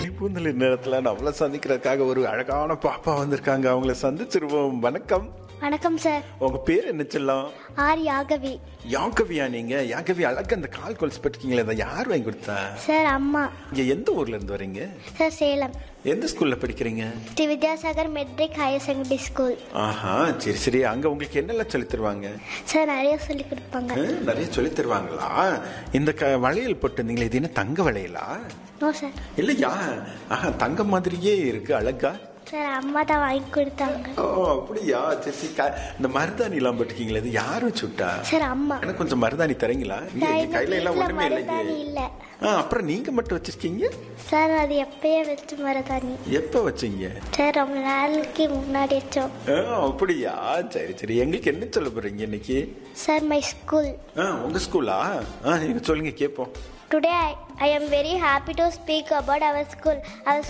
பூந்தலி நேரத்துல நம்மள சந்திக்கிறதுக்காக ஒரு அழகான பாப்பா வந்திருக்காங்க அவங்கள சந்திச்சிருவோம் வணக்கம் வணக்கம் சார் உங்க பேர் என்ன செல்லம் ஆர் யாகவி யாக்கவியா நீங்க யாக்கவி அழகா அந்த கால் கொலுசு பட்டிருக்கீங்களே அதை யார் வாங்கி கொடுத்தா சார் அம்மா இங்க எந்த ஊர்ல இருந்து வரீங்க சார் சேலம் எந்த ஸ்கூல்ல படிக்கிறீங்க Shri Vidyasagar matric higher secondary school ஆஹா சரி சரி அங்க உங்களுக்கு என்னெல்லாம் சொல்லி தருவாங்க சார் நிறைய சொல்லி கொடுப்பாங்க ஆ, நிறைய சொல்லி தருவாங்களா இந்த க வளையல் போட்டிருந்தீங்களே இது என்ன தங்க வளையலா நோ சார் இல்லையா ஆஹா தங்க மாதிரியே இருக்கு அழகா சார் அம்மா தான் வாங்கி கொடுத்தாங்க ஓ அப்படியா சரி சரி க- இந்த மருதாணி எல்லாம் போட்டிருக்கீங்களே இது யாரும் சுட்டா சார் அம்மா எனக்கு கொஞ்சம் மருதாணி தரீங்களா இங்க சார், எங்க எங்க கையில எல்லாம் வீட்ல ஒண்ணுமே மருதாணி இல்லையே இல்ல ஆ, அப்புறம் நீங்க மட்டும் வச்சிருக்கீங்க சார் அது எப்பயே வச்சு மருதாணி எப்ப வச்சீங்க சார் ரொம்ப நாளைக்கு முன்னாடி வச்சோம் ஆ, அப்படியா சரி சரி எங்களுக்கு என்ன சொல்ல போறீங்க இன்னைக்கு சார் மை ஸ்கூல் ஆ, உங்க ஸ்கூலா ஆ, நீங்க சொல்லுங்க கேட்போம் today I am very happy to speak about our school our